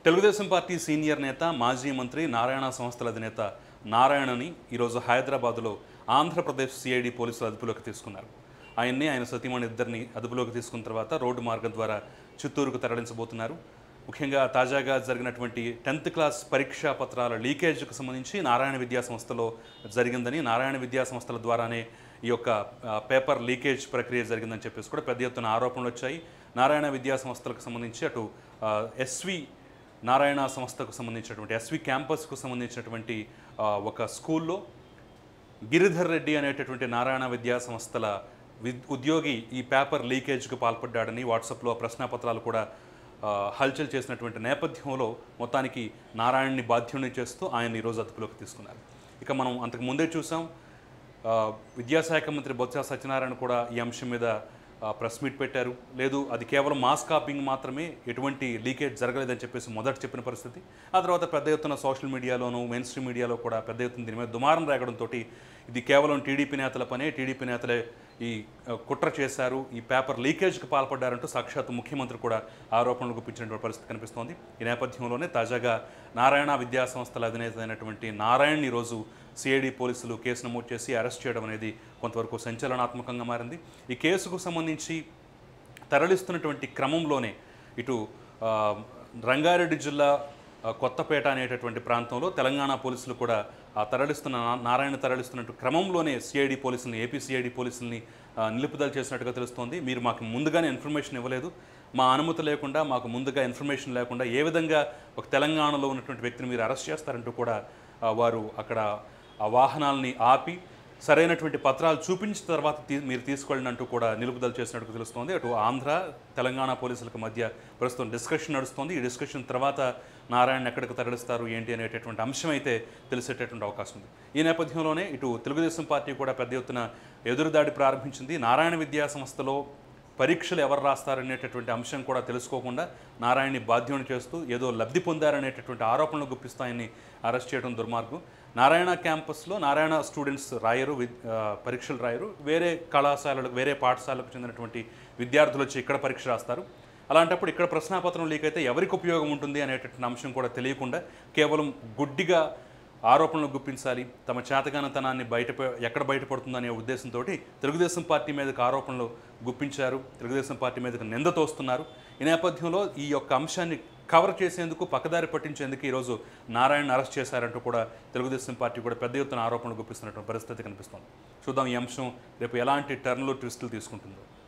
Telugu Desam party senior నేత మాజీ మంత్రి నారాయణ సంస్థల అధినేత నారాయణని ఈరోజు హైదరాబాదులో ఆంధ్రప్రదేశ్ సిఐడి పోలీసులు అదుపులోకి తీసుకున్నారు ఆయన్ని ఆయన సతీమణి ఇద్దరిని అదుపులోకి తీసుకున్న తర్వాత రోడ్డు మార్గం ద్వారా చిత్తూరుకు తరలించబోతున్నారు ముఖ్యంగా తాజాగా జరిగినటువంటి టెన్త్ క్లాస్ పరీక్షా పత్రాల లీకేజ్కు సంబంధించి నారాయణ విద్యా సంస్థలో జరిగిందని నారాయణ విద్యా సంస్థల ద్వారానే ఈ యొక్క ఆ, పేపర్ లీకేజ్ ప్రక్రియ జరిగిందని చెప్పేసి కూడా పెద్ద ఎత్తున ఆరోపణలు వచ్చాయి నారాయణ విద్యా సంస్థలకు సంబంధించి అటు ఆ, ఎస్వి నారాయణ సంస్థకు సంబంధించినటువంటి ఎస్వి క్యాంపస్కు సంబంధించినటువంటి ఆ, ఒక స్కూల్లో గిరిధర్ రెడ్డి అనేటటువంటి నారాయణ విద్యా సంస్థల విద్ ఉద్యోగి ఈ పేపర్ లీకేజ్కు పాల్పడ్డాడని వాట్సాప్లో ప్రశ్నాపత్రాలు కూడా ఆ, హల్చల్ చేసినటువంటి నేపథ్యంలో మొత్తానికి నారాయణని బాధ్యుని చేస్తూ ఆయన ఈరోజు అదుపులోకి తీసుకున్నారు ఇక మనం అంతకు ముందే చూసాం ఆ, విద్యాశాఖ మంత్రి బొత్స సత్యనారాయణ కూడా ఈ అంశం మీద ఆ, ప్రెస్ మీట్ పెట్టారు లేదు అది కేవలం మాస్ కాపింగ్ మాత్రమే ఎటువంటి లీకేజ్ జరగలేదని చెప్పేసి మొదట చెప్పిన పరిస్థితి ఆ తర్వాత పెద్ద ఎత్తున సోషల్ మీడియాలోను మెయిన్ స్ట్రీమ్ మీడియాలో కూడా పెద్ద ఎత్తున దీని మీద దుమారం రేగడంతో ఇది కేవలం టీడీపీ నేతల పనే టీడీపీ నేతలే ఈ ఆ, కుట్ర చేశారు ఈ పేపర్ లీకేజ్కి పాల్పడ్డారంటూ సాక్షాత్ ముఖ్యమంత్రి కూడా ఆరోపణలు గుప్పించినటువంటి పరిస్థితి కనిపిస్తోంది ఈ నేపథ్యంలోనే తాజాగా నారాయణ విద్యా సంస్థల అధినేత అయినటువంటి నారాయణ్ ఈరోజు సిఐడి పోలీసులు కేసు నమోదు చేసి అరెస్ట్ చేయడం అనేది కొంతవరకు సంచలనాత్మకంగా మారింది ఈ కేసుకు సంబంధించి తరలిస్తున్నటువంటి క్రమంలోనే ఇటు ఆ, రంగారెడ్డి జిల్లా ఆ, కొత్తపేట అనేటటువంటి ప్రాంతంలో తెలంగాణ పోలీసులు కూడా ఆ తరలిస్తున్న నా- నారాయణ తరలిస్తున్నట్టు క్రమంలోనే సిఐడి పోలీసుల్ని ఏపీ సిఐడి పోలీసుల్ని ఆ, నిలుపుదల చేసినట్టుగా తెలుస్తోంది మీరు మాకు ముందుగానే ఇన్ఫర్మేషన్ ఇవ్వలేదు మా అనుమతి లేకుండా మాకు ముందుగా ఇన్ఫర్మేషన్ లేకుండా ఏ విధంగా ఒక తెలంగాణలో ఉన్నటువంటి వ్యక్తిని మీరు అరెస్ట్ చేస్తారంటూ కూడా ఆ, వారు అక్కడ ఆ వాహనాలని ఆపి సరైనటువంటి పత్రాలు చూపించిన తర్వాత తీ- మీరు తీసుకెళ్ళండి అంటూ కూడా నిలుపుదల చేసినట్టు తెలుస్తోంది అటు ఆంధ్ర తెలంగాణ పోలీసులకు మధ్య ప్రస్తుతం డిస్కషన్ నడుస్తోంది ఈ డిస్కషన్ తర్వాత నారాయణ ఎక్కడికి తరలిస్తారు ఏంటి అనేటటువంటి అంశం అయితే తెలిసేటటువంటి అవకాశం ఉంది ఈ నేపథ్యంలోనే ఇటు తెలుగుదేశం పార్టీ కూడా పెద్ద ఎత్తున ఎదురుదాడి ప్రారంభించింది నారాయణ విద్యా సంస్థలో పరీక్షలు ఎవరు రాస్తారనేటటువంటి అంశం కూడా తెలుసుకోకుండా నారాయణని బాధ్యుని చేస్తూ ఏదో లబ్ధి పొందారనేటటువంటి ఆరోపణలు గుప్పిస్తూ ఆయన్ని అరెస్ట్ చేయడం దుర్మార్గం నారాయణ క్యాంపస్లో నారాయణ స్టూడెంట్స్ రాయరు విద్- ఆ, పరీక్షలు రాయరు వేరే కళాశాలలకు వేరే పాఠశాలకు చెందినటువంటి విద్యార్థులు వచ్చి ఇక్కడ పరీక్ష రాస్తారు అలాంటప్పుడు ఇక్కడ ప్రశ్నాపత్రం లీక్ అయితే ఎవరికి ఉపయోగం ఉంటుంది అనేటటువంటి అంశం కూడా తెలియకుండా కేవలం గుడ్డిగా ఆరోపణలు గుప్పించాలి తమ చేతగానతనాన్ని బయట ఎక్కడ బయటపడుతుందనే ఉద్దేశంతో తెలుగుదేశం పార్టీ మీదకి ఆరోపణలు గుప్పించారు తెలుగుదేశం పార్టీ మీదకి నింద తోస్తున్నారు ఈ నేపథ్యంలో ఈ యొక్క అంశాన్ని కవర్ చేసేందుకు పక్కదారి పట్టించేందుకు ఈరోజు నారాయణ అరెస్ట్ చేశారంటూ కూడా తెలుగుదేశం పార్టీ కూడా పెద్ద ఎత్తున ఆరోపణలు గుప్పిస్తున్నటువంటి పరిస్థితి కనిపిస్తోంది చూద్దాం ఈ అంశం రేపు ఎలాంటి టర్న్లు ట్విస్టులు తీసుకుంటుందో